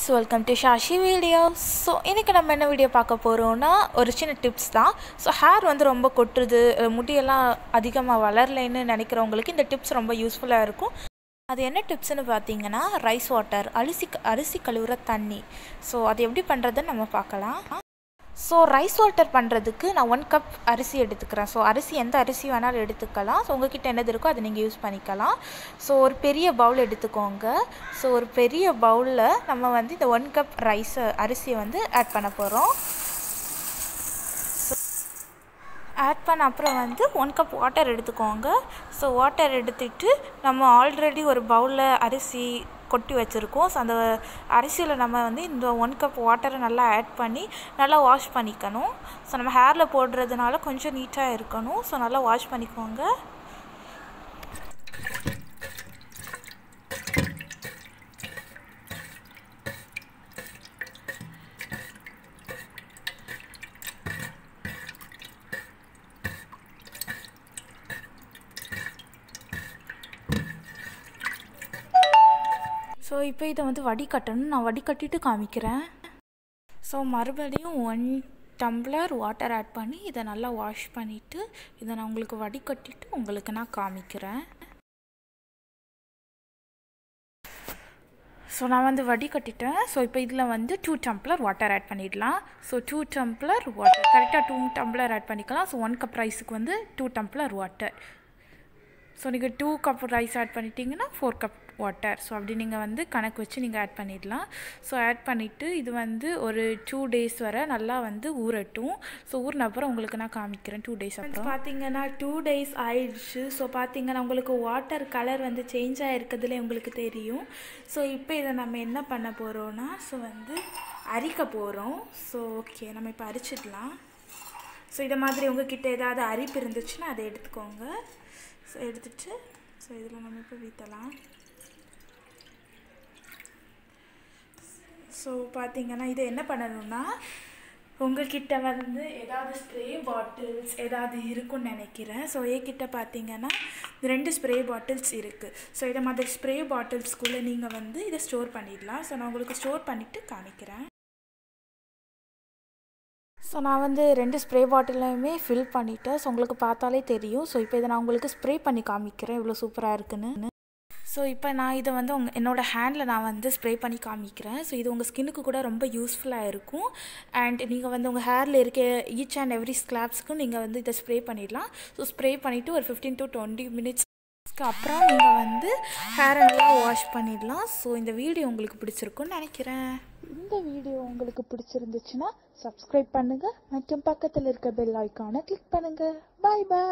friends welcome to Shashi video so இன்றைக்கி நம்ம என்ன வீடியோ பார்க்க போகிறோன்னா ஒரு சின்ன டிப்ஸ் தான் ஸோ ஹேர் வந்து ரொம்ப கொட்டுறது அஹ் முடியெல்லாம் அதிகமாக வளரலைன்னு நினைக்கிறவங்களுக்கு இந்த டிப்ஸ் ரொம்ப யூஸ்ஃபுல்லாக இருக்கும் அது என்ன டிப்ஸ்னு பார்த்தீங்கன்னா ரைஸ் வாட்டர் அரிசி அரிசி கழுவுற தண்ணி ஸோ அது எப்படி பண்ணுறதுன்னு நம்ம பார்க்கலாம் ஸோ ரைஸ் வாட்டர் பண்ணுறதுக்கு நான் ஒன் கப் அரிசி எடுத்துக்கிறேன் ஸோ அரிசி எந்த அரிசி வேணாலும் எடுத்துக்கலாம் ஸோ உங்ககிட்ட என்னது இருக்கோ அதை நீங்கள் யூஸ் பண்ணிக்கலாம் ஸோ ஒரு பெரிய பவுல் எடுத்துக்கோங்க ஸோ ஒரு பெரிய பவுலில் நம்ம வந்து இந்த ஒன் கப் ரைஸ் அரிசியை வந்து ஆட் பண்ண போகிறோம் ஆட் பண்ண அப்புறம் வந்து ஒன் கப் வாட்டர் எடுத்துக்கோங்க ஸோ வாட்டர் எடுத்துட்டு நம்ம ஆல்ரெடி ஒரு பவுலில் அரிசி கொட்டி வச்சுருக்கோம் ஸோ அந்த அரிசியில் நம்ம வந்து இந்த ஒன் கப் வாட்டரை நல்லா ஆட் பண்ணி நல்லா வாஷ் பண்ணிக்கணும் ஸோ நம்ம ஹேரில் போடுறதுனால கொஞ்சம் நீட்டாக இருக்கணும் ஸோ நல்லா வாஷ் பண்ணிக்கோங்க ஸோ இப்போ இதை வந்து வடிகட்டணும் நான் வடிகட்டிட்டு காமிக்கிறேன் ஸோ மறுபடியும் ஒன் டம்ளர் வாட்டர் ஆட் பண்ணி இதை நல்லா வாஷ் பண்ணிவிட்டு இதை நான் உங்களுக்கு வடிகட்டிட்டு உங்களுக்கு நான் காமிக்கிறேன் ஸோ நான் வந்து வடிகட்டிட்டேன் ஸோ இப்போ இதில் வந்து டூ டம்ளர் வாட்டர் ஆட் பண்ணிடலாம் ஸோ டூ டம்ளர் வாட்டர் கரெக்டாக டூ டம்ளர் ஆட் பண்ணிக்கலாம் ஸோ ஒன் கப் ரைஸுக்கு வந்து டூ டம்ளர் வாட்டர் ஸோ நீங்கள் டூ கப் ரைஸ் ஆட் பண்ணிட்டீங்கன்னா ஃபோர் கப் வாட்டர் ஸோ அப்படி நீங்கள் வந்து கணக்கு வச்சு நீங்கள் ஆட் பண்ணிடலாம் ஸோ ஆட் பண்ணிவிட்டு இது வந்து ஒரு டூ டேஸ் வரை நல்லா வந்து ஊறட்டும் ஸோ ஊறின அப்புறம் உங்களுக்கு நான் காமிக்கிறேன் டூ டேஸ் அப்புறம் பார்த்தீங்கன்னா டூ டேஸ் ஆயிடுச்சு ஸோ பார்த்தீங்கன்னா உங்களுக்கு வாட்டர் கலர் வந்து சேஞ்ச் ஆகிருக்கிறதுல உங்களுக்கு தெரியும் ஸோ இப்போ இதை நம்ம என்ன பண்ண போகிறோன்னா ஸோ வந்து அரிக்க போகிறோம் ஸோ ஓகே நம்ம இப்போ அரிச்சிடலாம் ஸோ இதை மாதிரி உங்ககிட்ட ஏதாவது அரிப்பு இருந்துச்சுன்னா அதை எடுத்துக்கோங்க ஸோ எடுத்துட்டு ஸோ இதில் நம்ம இப்போ வீத்தலாம் ஸோ பார்த்தீங்கன்னா இதை என்ன பண்ணணும்னா உங்ககிட்ட வந்து ஏதாவது ஸ்ப்ரே பாட்டில்ஸ் ஏதாவது இருக்குன்னு நினைக்கிறேன் ஸோ என்கிட்ட பார்த்தீங்கன்னா ரெண்டு ஸ்ப்ரே பாட்டில்ஸ் இருக்குது ஸோ இதை மாதிரி ஸ்ப்ரே பாட்டில்ஸ்குள்ளே நீங்கள் வந்து இதை ஸ்டோர் பண்ணிடலாம் ஸோ நான் உங்களுக்கு ஸ்டோர் பண்ணிவிட்டு காமிக்கிறேன் ஸோ நான் வந்து ரெண்டு ஸ்ப்ரே பாட்டிலையுமே ஃபில் பண்ணிவிட்டேன் ஸோ உங்களுக்கு பார்த்தாலே தெரியும் ஸோ இப்போ இதை நான் உங்களுக்கு ஸ்ப்ரே பண்ணி காமிக்கிறேன் இவ்வளோ சூப்பராக இருக்குன்னு ஸோ இப்போ நான் இதை வந்து உங்கள் என்னோடய ஹேண்டில் நான் வந்து ஸ்ப்ரே பண்ணி காமிக்கிறேன் ஸோ இது உங்கள் ஸ்கின்னுக்கு கூட ரொம்ப யூஸ்ஃபுல்லாக இருக்கும் அண்ட் நீங்கள் வந்து உங்கள் ஹேரில் இருக்க ஈச் அண்ட் எவ்ரி ஸ்கிளாப்ஸ்க்கும் நீங்கள் வந்து இதை ஸ்ப்ரே பண்ணிடலாம் ஸோ ஸ்ப்ரே பண்ணிவிட்டு ஒரு ஃபிஃப்டீன் டு டுவெண்ட்டி மினிட்ஸ்க்கு அப்புறம் நீங்கள் வந்து ஹேரை நல்லா வாஷ் பண்ணிடலாம் ஸோ இந்த வீடியோ உங்களுக்கு பிடிச்சிருக்குன்னு நினைக்கிறேன் இந்த வீடியோ உங்களுக்கு பிடிச்சிருந்துச்சுன்னா சப்ஸ்கிரைப் பண்ணுங்க மற்றும் பக்கத்தில் இருக்க பெல் ஐக்கானை கிளிக் பண்ணுங்க பாய் பாய்